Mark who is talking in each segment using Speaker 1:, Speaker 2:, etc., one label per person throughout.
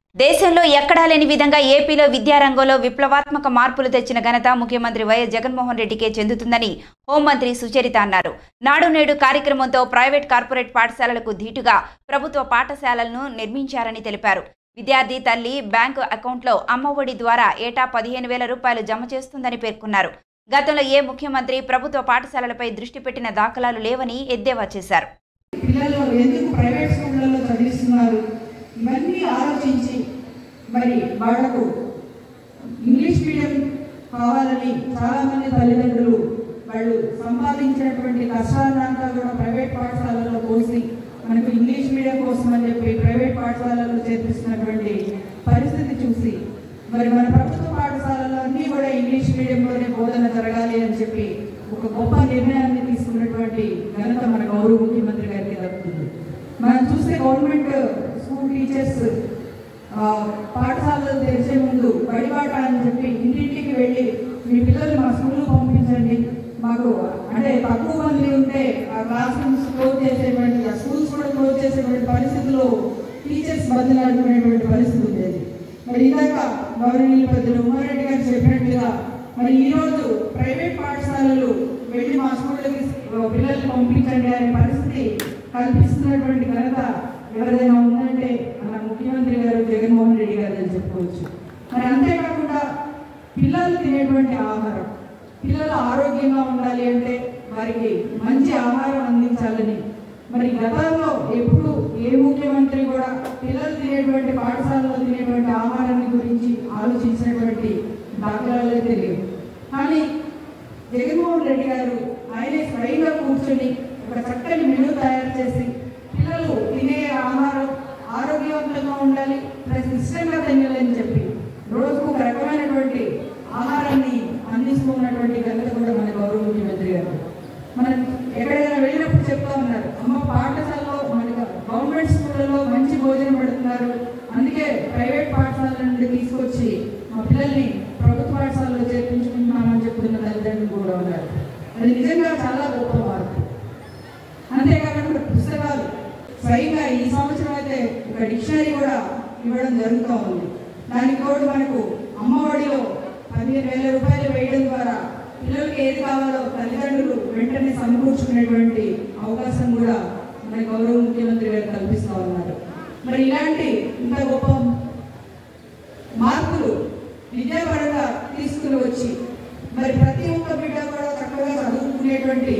Speaker 1: దేశంలో ఎక్కడా లేని విధంగా ఏపీలో విద్యారంగంలో విప్లవాత్మక మార్పులు తెచ్చిన ఘనత ముఖ్యమంత్రి వైఎస్ జగన్మోహన్ రెడ్డికే చెందుతుందని హోంమంత్రి సుచరిత అన్నారు నాడు నేడు కార్యక్రమంతో ప్రైవేట్ కార్పొరేట్ పాఠశాలలకు ధీటుగా ప్రభుత్వ పాఠశాలలను నిర్మించారని తెలిపారు విద్యార్థి తల్లి బ్యాంకు అకౌంట్లో అమ్మఒడి ద్వారా ఏటా పదిహేను వేల రూపాయలు జమ చేస్తుందని పేర్కొన్నారు గతంలో ఏ ముఖ్యమంత్రి ప్రభుత్వ పాఠశాలలపై దృష్టి పెట్టిన దాఖలాలు లేవని ఎద్దేవా చేశారు
Speaker 2: పిల్లలు ఎందుకు ప్రైవేట్ స్కూళ్ళల్లో చదివిస్తున్నారు ఇవన్నీ ఆలోచించి మరి వాళ్లకు ఇంగ్లీష్ మీడియం కావాలని చాలామంది తల్లిదండ్రులు వాళ్ళు సంపాదించినటువంటి కష్టాలంతా కూడా ప్రైవేట్ పాఠశాలలో పోసి మనకు ఇంగ్లీష్ మీడియం కోసం అని చెప్పి ప్రైవేట్ పాఠశాలలో చేర్పిస్తున్నటువంటి పరిస్థితి చూసి మరి మన ప్రభుత్వ పాఠశాలలో అన్నీ కూడా ఇంగ్లీష్ మీడియంలోనే బోధన జరగాలి అని చెప్పి ఒక గొప్ప నిర్ణయాన్ని తీసుకున్నటువంటి ఘనత మన గౌరవ ముఖ్యమంత్రి గారికి దక్కుతుంది మనం చూస్తే గవర్నమెంట్ స్కూల్ టీచర్స్ ఆ, పాఠశాలలు తెరిచే ముందు బడిబాట అని చెప్పి ఇంటింటికి వెళ్ళి మీ పిల్లలు మా స్కూల్లో పంపించండి మాకు అంటే తక్కువ మంది ఉంటే ఆ క్లాస్ రూమ్స్ క్లోజ్ చేసేటువంటి ఆ స్కూల్స్ కూడా క్లోజ్ చేసేటువంటి పరిస్థితుల్లో టీచర్స్ బదిలాడుకునేటువంటి పరిస్థితి ఉండేది మరి ఇందాక గౌరవనీయుల పెద్దలు ఉమారెడ్డి గారు చెప్పినట్టుగా మరి ఈరోజు ప్రైవేట్ పాఠశాలలు వెళ్ళి మా స్కూళ్ళకి పిల్లల్ని పంపించండి అనే పరిస్థితి కల్పిస్తున్నటువంటి ఘనత ఎవరైనా ఉందంటే మన ముఖ్యమంత్రి గారు జగన్మోహన్ రెడ్డి గారు అని చెప్పుకోవచ్చు మరి అంతేకాకుండా పిల్లలు తినేటువంటి ఆహారం పిల్లలు ఆరోగ్యంగా ఉండాలి అంటే వారికి మంచి ఆహారం అందించాలని మరి గతంలో ఎప్పుడు ఏ ముఖ్యమంత్రి కూడా పిల్లలు తినేటువంటి పాఠశాలలో తినేటువంటి ఆహారాన్ని గురించి ఆలోచించినటువంటి దాఖలాలు అయితే లేవు కానీ జగన్మోహన్ రెడ్డి గారు ఆయనే స్వయంగా కూర్చొని ఒక చక్కని మెనూ తయారు చేసి పిల్లలు తినే ఆహారం ఆరోగ్యవంతంగా ఉండాలి ప్లస్ ఇష్టంగా తినాలని చెప్పి రోజుకు ఒక రకమైనటువంటి ఆహారాన్ని అందిస్తున్నటువంటి ఘనత కూడా మన గౌరవ ముఖ్యమంత్రి గారు మనం ఎక్కడైనా వెళ్ళినప్పుడు చెప్తా ఉన్నారు అమ్మ పాఠశాలలో మనకి గవర్నమెంట్ స్కూళ్ళలో మంచి భోజనం పెడుతున్నారు అందుకే ప్రైవేట్ పాఠశాల నుండి తీసుకొచ్చి మా పిల్లల్ని ప్రభుత్వ పాఠశాలలో చేర్పించుకుంటున్నామని చెప్తున్న తల్లిదండ్రులు కూడా ఉన్నారు అది నిజంగా చాలా గొప్ప మార్పు అంతేకాకుండా పుస్తకాలు స్వయంగా ఈ సంవత్సరం అయితే ఒక డిక్షనరీ కూడా ఇవ్వడం జరుగుతూ ఉంది దానికి తోడు మనకు అమ్మఒడిలో పదిహేను వేల రూపాయలు వేయడం ద్వారా పిల్లలకి ఏది కావాలో తల్లిదండ్రులు వెంటనే సమకూర్చుకునేటువంటి అవకాశం కూడా మన గౌరవ ముఖ్యమంత్రి గారు కల్పిస్తూ ఉన్నారు మరి ఇలాంటి ఇంత గొప్ప మార్పులు విద్యాపరంగా తీసుకుని వచ్చి మరి ప్రతి ఒక్క బిడ్డ కూడా చక్కగా చదువుకునేటువంటి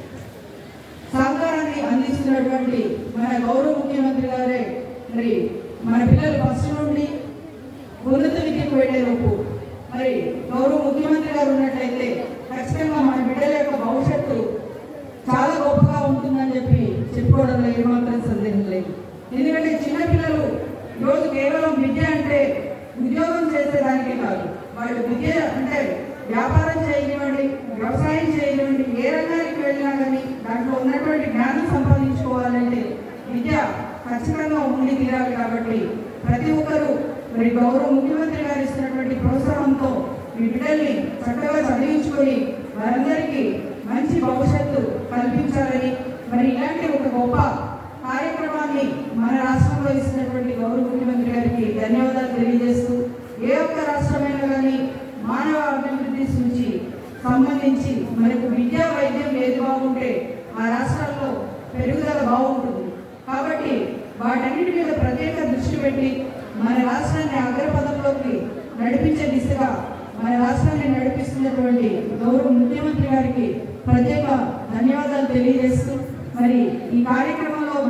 Speaker 2: సహకారాన్ని అందిస్తున్నటువంటి మన గౌరవ ముఖ్యమంత్రి గారే మరి మన పిల్లలు ఫస్ట్ నుండి ఉన్నత విద్యకు వెళ్ళేలోపు మరి గౌరవ ముఖ్యమంత్రి గారు ఉన్నట్లయితే ఖచ్చితంగా మన బిడ్డల యొక్క భవిష్యత్తు చాలా గొప్పగా ఉంటుందని చెప్పి చెప్పుకోవడంలో ఏమాత్రం సందేహం లేదు ఎందుకంటే చిన్నపిల్లలు రోజు కేవలం విద్య అంటే ఉద్యోగం చేసేదానికే కాదు వాళ్ళు విద్య అంటే వ్యాపారం చేయనివ్వండి వ్యవసాయం చేయనివ్వండి ఏ రంగానికి వెళ్ళినా కానీ దాంట్లో ఉన్నటువంటి జ్ఞానం సంపాదించుకోవాలంటే విద్య ఖచ్చితంగా ఉండి తీరాలి కాబట్టి ప్రతి ఒక్కరూ మరి గౌరవ ముఖ్యమంత్రి గారు ఇస్తున్నటువంటి ప్రోత్సాహంతో మీ బిడ్డల్ని చక్కగా చదివించుకొని వారందరికీ మంచి భవిష్యత్తు కల్పించాలని మరి ఇలాంటి ఒక గొప్ప కార్యక్రమాన్ని మన రాష్ట్రంలో ఇస్తున్నటువంటి గౌరవ ముఖ్యమంత్రి గారికి ధన్యవాదాలు తెలియజేస్తూ ఏ ఒక్క రాష్ట్రమైనా కానీ మానవ అభివృద్ధి సూచి సంబంధించి మనకు విద్యా వైద్యం ఏది బాగుంటే ఆ రాష్ట్రాల్లో పెరుగుదల బాగుంటుంది కాబట్టి వాటన్నిటి మీద ప్రత్యేక దృష్టి పెట్టి మన రాష్ట్రాన్ని అగ్రపథంలోకి నడిపించే దిశగా మన రాష్ట్రాన్ని నడిపిస్తున్నటువంటి గౌరవ ముఖ్యమంత్రి గారికి ప్రత్యేక ధన్యవాదాలు తెలియజేస్తూ మరి ఈ కార్యక్రమంలో